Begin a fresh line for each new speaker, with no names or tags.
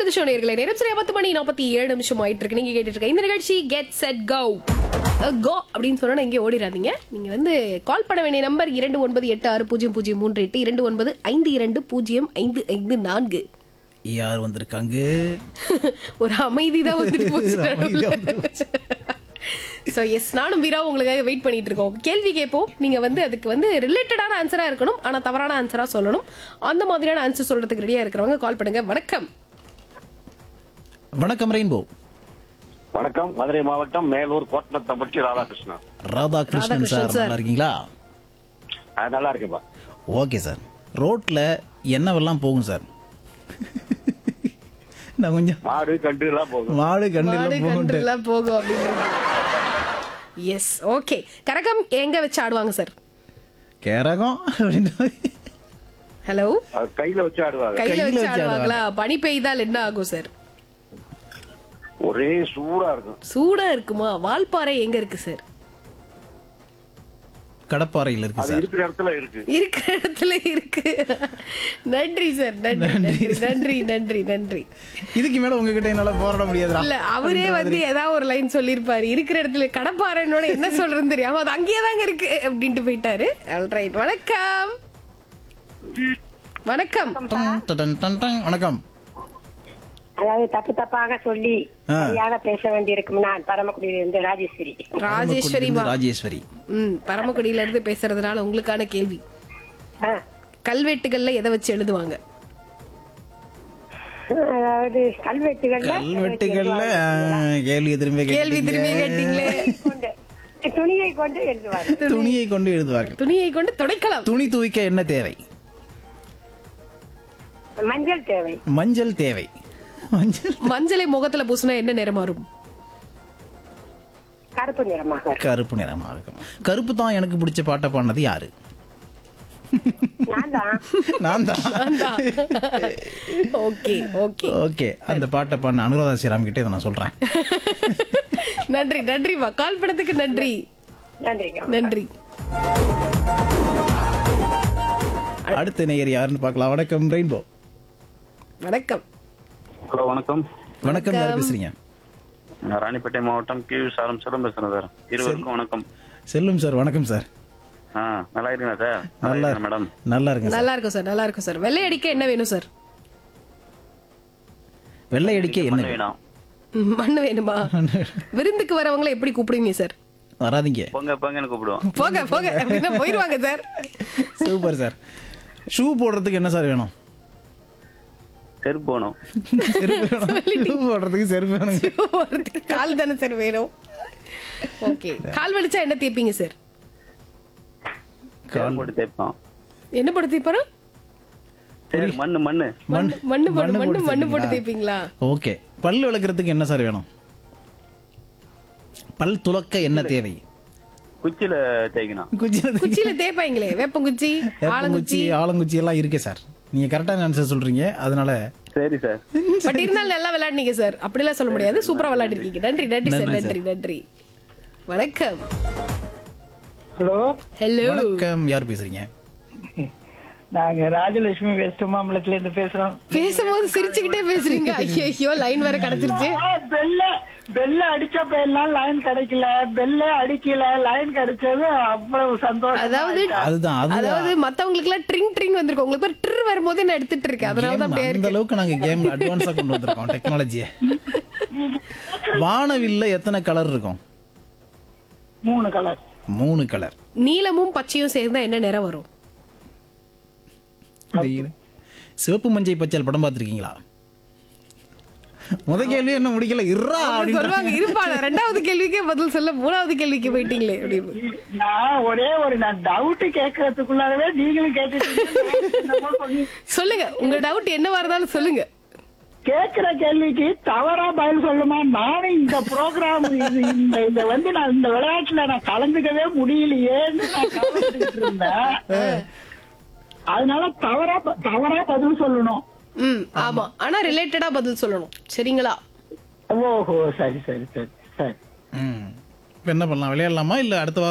To show நேர்களை நேரம் சரியா பத்து மணி நாற்பத்தி ஏழு நிமிஷம் ஆயிட்டு இருக்கு நீங்க கேட்டுட்டு இருக்க இந்த நிகழ்ச்சி கெட் செட் கோ கோ அப்படின்னு சொன்னா இங்கே ஓடிடாதீங்க நீங்க வந்து கால் பண்ண வேண்டிய நம்பர் இரண்டு ஒன்பது எட்டு ஆறு பூஜ்ஜியம் பூஜ்ஜியம் மூன்று எட்டு இரண்டு ஒன்பது ஐந்து இரண்டு பூஜ்ஜியம் ஐந்து ஐந்து நான்கு
யார் வந்திருக்காங்க
ஒரு அமைதி தான் வந்துட்டு
அமைதியா
போச்சு ஸோ எஸ் நானும் வீரா உங்களுக்காக வெயிட் பண்ணிட்டு இருக்கோம் கேள்வி கேட்போம் நீங்க வந்து அதுக்கு வந்து ரிலேட்டடான ஆன்சரா இருக்கணும் ஆனா தவறான ஆன்சரா சொல்லணும் அந்த மாதிரியான ஆன்சர் சொல்றதுக்கு ரெடியா இருக்கிறவங்க கால் பண்ணுங்க வணக்கம்
வணக்கம் ரெயின்போ
வணக்கம் மதுரை மாவட்டம் மேலூர் கோட்டத்தம்பட்டி ராதாகிருஷ்ணன்
ராதாகிருஷ்ணன் சார்
ராதாகிருஷ்ணன் சார்.
நல்லா இருக்கீங்களா
அது நல்லா இருக்குப்பா
ஓகே சார் ரோட்ல என்னவெல்லாம் போகும் சார் நான் கொஞ்சம்
மாடு கண்டு எல்லாம் போகும்
மாடு
மாடு
கண்டு போகும்
கன்றுலாம் போகும் அப்படின்னு எஸ் ஓகே கரகம் எங்க வச்சு ஆடுவாங்க சார்
கேரகம் அப்படின்னு
அது
ஹலோ
கையில வச்சு ஆடுவாங்க
கையில
கையில
வச்சு
வச்சு
ஆடுவாங்களா பனி பெய்தால் என்ன ஆகும் சார்
ஒரே சூடா இருக்கும்
சூடா இருக்குமா வால்பாறை எங்க இருக்கு சார்
கடப்பாறையில் இருக்கு
அது
சார்
இருக்கிற இடத்துல இருக்கு
இருக்கிற இடத்துல இருக்கு நன்றி சார் நன்றி நன்றி நன்றி நன்றி நன்றி
இதுக்கு மேல உங்ககிட்ட என்னால போராட முடியாதுடா
இல்ல அவரே வந்து ஏதாவது ஒரு லைன் சொல்லிருப்பாரு இருக்கிற இடத்துல கடப்பாறைன்னோட என்ன சொல்றதுன்னு தெரியாம அது அங்கேயே தாங்க இருக்கு அப்படின்ட்டு போயிட்டாரு ரைட் வணக்கம் வணக்கம்
டன், டன், டன், டன். வணக்கம்
அதாவது தப்பு தப்பாக சொல்லி
ஆ.
சரியாக பேச வேண்டியிருக்கும் நான் பரமக்குடியிலிருந்து ராஜேஸ்வரி
ராஜேஸ்வரி மா
ராஜேஸ்வரி
ம் பரமக்குடியில இருந்து பேசுறதுனால உங்களுக்கான கேள்வி
ஆ.
கல்வெட்டுகள்ல எதை வச்சு எழுதுவாங்க
அதாவது கல்வெட்டுகள்ல
கல்வெட்டுகள்ல ஆ, கேள்வி திரும்ப
கேள்வி திரும்பி கேட்டீங்களே
கொண்டு துணியை கொண்டு எழுதுவார்
துணியை கொண்டு எழுதுவார்கள்
துணியை கொண்டு துடைக்கலாம்
துணி துவைக்க என்ன தேவை
மஞ்சள் தேவை
மஞ்சள் தேவை மஞ்சள்
மஞ்சளை முகத்துல பூசினா என்ன நிறம் வரும்
கருப்பு நிறமாக
கருப்பு நிறமா இருக்கும் கருப்பு தான் எனக்கு பிடிச்ச பாட்டை பாடினது யாரு
நான் தான்
நான் தான்
ஓகே ஓகே
ஓகே அந்த பாட்டை பாடின அனுராதா ஸ்ரீராம் கிட்டே இதை நான் சொல்றேன்
நன்றி நன்றிமா கால் பண்ணதுக்கு நன்றி
நன்றிங்க
நன்றி
அடுத்த நேயர் யாருன்னு பார்க்கலாம் வணக்கம் ரெயின்போ
வணக்கம்
ஹலோ வணக்கம்
வணக்கம் யார் பேசுறீங்க
நான் ராணிப்பேட்டை மாவட்டம் கீழ் சாரம் செல்லம் பேசுறேன் சார் இருவருக்கும் வணக்கம்
செல்லும் சார் வணக்கம் சார்
ஆ நல்லா இருக்கீங்களா சார்
நல்லா
இருக்கேன் மேடம்
நல்லா இருக்கு சார்
நல்லா இருக்கும் சார் நல்லா இருக்கும் சார் வெள்ளை அடிக்க என்ன வேணும் சார்
வெள்ளை அடிக்க என்ன
மண்ணு வேணும்
ம், மண்ணு வேணுமா விருந்துக்கு வரவங்கள எப்படி கூப்பிடுவீங்க சார்
வராதீங்க
பொங்க பொங்கன்னு கூப்பிடுவோம்
போக போக அப்படின்னா போயிருவாங்க சார்
சூப்பர் சார் ஷூ போடுறதுக்கு என்ன சார் வேணும்
செருப்பு போகணும்
செருப்பு வேணும் ஷூ போடுறதுக்கு செருப்பு வேணுங்க
ஒருத்தருக்கு கால் தானே சார் வேணும் ஓகே கால் வலிச்சா என்ன தேய்ப்பீங்க சார்
கால் போட்டு தேய்ப்போம்
என்ன போட்டு தேய்ப்பாரு
சரி மண்ணு மண்ணு
மண்ணு மண்ணு போட்டு மண்ணு
போட்டு
மண்ணு போட்டு
தேய்ப்பீங்களா?
தேய்ப்பீங்களா
ஓகே பல் விளக்குறதுக்கு என்ன சார் வேணும் பல் துலக்க என்ன தேவை
குச்சியில தேய்க்கணும்
குச்சி
குச்சியில தேய்ப்பாங்களே வேப்பங்குச்சி
ஆலங்குச்சி ஆலங்குச்சி எல்லாம் இருக்கு சார் நீங்க கரெக்டான ஆன்சர் சொல்றீங்க அதனால
சரி சார்
பட் இருந்தாலும் நல்லா விளையாடுனீங்க சார் அப்படிலாம் சொல்ல முடியாது சூப்பரா விளையாடிருக்கீங்க நன்றி நன்றி சார்
நன்றி
நன்றி நன்றி வணக்கம்
ஹலோ
ஹலோ
வணக்கம் யார் பேசுறீங்க
நாங்க ராஜலட்சுமி வெஸ்ட் மாம்பலத்துல இருந்து பேசுறோம்
பேசும்போது சிரிச்சுக்கிட்டே பேசுறீங்க ஐயோ லைன் வேற கிடைச்சிருச்சு
ஆ, பெல்ல பெல்ல அடிச்சப்ப எல்லாம் லைன் கிடைக்கல பெல்ல அடிக்கல லைன் கிடைச்சது அவ்வளவு சந்தோஷம்
அதாவது
அதுதான் அதுதான்
அதாவது மத்தவங்களுக்கு எல்லாம் ட்ரிங் ட்ரிங் வந்திருக்கும் உங்களுக்கு பேர் ட்ர் வரும்போது நான் எடுத்துட்டு இருக்கேன் அதனால தான் அப்படியே
அந்த
இருக்கு
அளவுக்கு நாங்க கேம் அட்வான்ஸா கொண்டு வந்திருக்கோம் டெக்னாலஜியை வானவில்ல எத்தனை கலர் இருக்கும்
மூணு கலர்
மூணு கலர்
நீலமும் பச்சையும் சேர்ந்தா என்ன நிறம் வரும்
சிவப்பு மஞ்சள் பச்சல் படம் பார்த்திருக்கீங்களா முத கேள்வி என்ன முடிக்கல இர்ரா
அவங்க
அப்படின்னு
சொல்லுவாங்க இருப்பாங்க ரெண்டாவது கேள்விக்கே பதில் சொல்ல மூணாவது கேள்விக்கு போயிட்டீங்களே அப்படின்னு
நான் ஒரே ஒரு நான் டவுட் கேட்கறதுக்குள்ளாகவே நீங்களும் கேட்டுட்டு
சொல்லுங்க உங்க டவுட் என்னவா இருந்தாலும் சொல்லுங்க
கேட்கிற கேள்விக்கு தவறா பதில் சொல்லுமா நானும் இந்த ப்ரோக்ராம் இந்த இந்த வந்து நான் இந்த விளையாட்டுல நான் கலந்துக்கவே முடியலையேன்னு நான் கவலைப்பட்டுக்கிட்டு இருந்தேன் அதனால தவறா ப- தவறா பதில் சொல்லணும்
ம் ஆமா ஆனா ரிலேட்டடா பதில் சொல்லணும் சரிங்களா
ஓஹோ சரி சரி சரி சரி
ம். இப்ப என்ன பண்ணலாம் விளையாடலாமா இல்ல அடுத்த வாரம்